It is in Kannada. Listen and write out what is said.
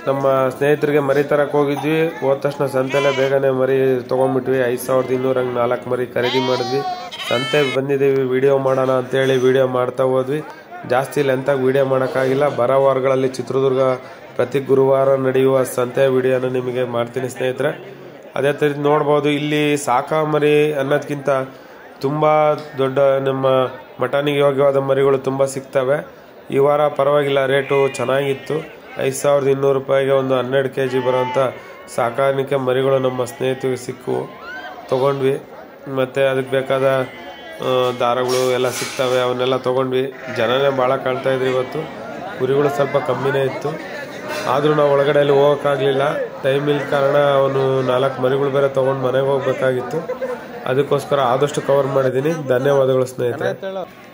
ನಮ್ಮ ಸ್ನೇಹಿತರಿಗೆ ಮರಿ ತರಕ್ಕೆ ಹೋಗಿದ್ವಿ ಹೋದ ತಕ್ಷಣ ಸಂತೆಲೆ ಬೇಗನೆ ಮರಿ ತೊಗೊಂಡ್ಬಿಟ್ವಿ ಐದು ಸಾವಿರದ ಇನ್ನೂರ ಹಂಗೆ ನಾಲ್ಕು ಮರಿ ಖರೀದಿ ಮಾಡಿದ್ವಿ ಸಂತೆ ಬಂದಿದ್ದೀವಿ ವಿಡಿಯೋ ಮಾಡೋಣ ಅಂತೇಳಿ ವಿಡಿಯೋ ಮಾಡ್ತಾ ಹೋದ್ವಿ ಜಾಸ್ತಿ ಲೆಂತಾಗಿ ವಿಡಿಯೋ ಮಾಡೋಕ್ಕಾಗಿಲ್ಲ ಬರೋ ವಾರಗಳಲ್ಲಿ ಚಿತ್ರದುರ್ಗ ಪ್ರತಿ ಗುರುವಾರ ನಡೆಯುವ ಸಂತೆ ವಿಡಿಯೋನ ನಿಮಗೆ ಮಾಡ್ತೀನಿ ಸ್ನೇಹಿತರೆ ಅದೇ ಥರ ನೋಡ್ಬೋದು ಇಲ್ಲಿ ಸಾಕ ಮರಿ ಅನ್ನೋದಕ್ಕಿಂತ ತುಂಬ ದೊಡ್ಡ ನಮ್ಮ ಮಟನಿಗೆ ಯೋಗ್ಯವಾದ ಮರಿಗಳು ತುಂಬ ಸಿಗ್ತವೆ ಈ ವಾರ ಪರವಾಗಿಲ್ಲ ರೇಟು ಚೆನ್ನಾಗಿತ್ತು ಐದು ಸಾವಿರದ ಇನ್ನೂರು ರೂಪಾಯಿಗೆ ಒಂದು ಹನ್ನೆರಡು ಕೆ ಜಿ ಬರೋಂಥ ಸಾಕಾಣಿಕೆ ಮರಿಗಳು ನಮ್ಮ ಸ್ನೇಹಿತರಿಗೆ ಸಿಕ್ಕು ತೊಗೊಂಡ್ವಿ ಮತ್ತು ಅದಕ್ಕೆ ಬೇಕಾದ ಆ, ದಾರಗಳು ಎಲ್ಲ ಸಿಗ್ತವೆ ಅವನ್ನೆಲ್ಲ ತೊಗೊಂಡ್ವಿ ಜನನೇ ಭಾಳ ಕಾಣ್ತಾ ಇದ್ರು ಇವತ್ತು ಕುರಿಗಳು ಸ್ವಲ್ಪ ಕಮ್ಮಿನೇ ಇತ್ತು ಆದರೂ ನಾವು ಒಳಗಡೆಯಲ್ಲಿ ಹೋಗೋಕ್ಕಾಗಲಿಲ್ಲ ಟೈಮ್ ಇಲ್ಲದ ಕಾರಣ ಅವನು ನಾಲ್ಕು ಮರಿಗಳು ಬೇರೆ ತೊಗೊಂಡು ಮನೆಗೆ ಹೋಗ್ಬೇಕಾಗಿತ್ತು ಅದಕ್ಕೋಸ್ಕರ ಆದಷ್ಟು ಕವರ್ ಮಾಡಿದ್ದೀನಿ ಧನ್ಯವಾದಗಳು ಸ್ನೇಹಿತರೆ